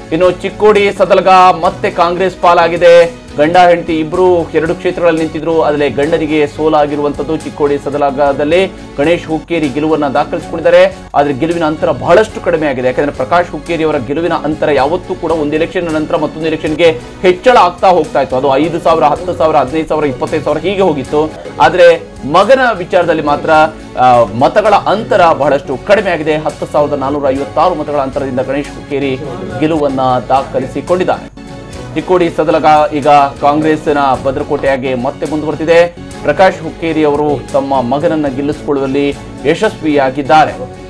ಇನ್ನು ಚಿಕ್ಕೋಡಿ ಸದಲಗ ಮತ್ತೆ ಕಾಂಗ್ರೆಸ್ ಪಾಲಾಗಿದೆ ಗಂಡ ಹೆಂಡತಿ ಇಬ್ರು ಎರಡು ಕ್ಷೇತ್ರಗಳಲ್ಲಿ ನಿಂತಿದ್ರು ಅದರಲ್ಲಿ ಗಂಡನಿಗೆ ಸೋಲಾಗಿರುವಂತದ್ದು ಚಿಕ್ಕೋಡಿ ಸದಲಗದಲ್ಲಿ ಗಣೇಶ್ ಹುಕ್ಕೇರಿ ಗೆಲುವನ್ನ ದಾಖಲಿಸಿಕೊಂಡಿದ್ದಾರೆ ಆದ್ರೆ ಗೆಲುವಿನ ಅಂತರ ಬಹಳಷ್ಟು ಕಡಿಮೆ ಆಗಿದೆ ಯಾಕಂದ್ರೆ ಪ್ರಕಾಶ್ ಹುಕ್ಕೇರಿ ಅವರ ಗೆಲುವಿನ ಅಂತರ ಯಾವತ್ತೂ ಕೂಡ ಒಂದು ಎಲೆಕ್ಷನ್ ನಂತರ ಮತ್ತೊಂದು ಎಲೆಕ್ಷನ್ಗೆ ಹೆಚ್ಚಳ ಆಗ್ತಾ ಹೋಗ್ತಾ ಇತ್ತು ಅದು ಐದು ಸಾವಿರ ಹತ್ತು ಸಾವಿರ ಹದಿನೈದು ಸಾವಿರ ಇಪ್ಪತ್ತೈದು ಸಾವಿರ ಹೀಗೆ ಹೋಗಿತ್ತು ಆದ್ರೆ ಮಗನ ವಿಚಾರದಲ್ಲಿ ಮಾತ್ರ ಆ, ಮತಗಳ ಅಂತರ ಬಹಳಷ್ಟು ಕಡಿಮೆ ಆಗಿದೆ ಹತ್ತು ಸಾವಿರದ ನಾನೂರ ಐವತ್ತಾರು ಮತಗಳ ಅಂತರದಿಂದ ಗಣೇಶ್ ಹುಕ್ಕೇರಿ ಗೆಲುವನ್ನ ದಾಖಲಿಸಿಕೊಂಡಿದ್ದಾನೆ ಚಿಕ್ಕೋಡಿ ಸದಲಗ ಈಗ ಕಾಂಗ್ರೆಸ್ನ ಭದ್ರಕೋಟೆಯಾಗಿ ಮತ್ತೆ ಮುಂದುವರೆದಿದೆ ಪ್ರಕಾಶ್ ಹುಕ್ಕೇರಿ ಅವರು ತಮ್ಮ ಮಗನನ್ನ ಗೆಲ್ಲಿಸಿಕೊಳ್ಳುವಲ್ಲಿ ಯಶಸ್ವಿಯಾಗಿದ್ದಾರೆ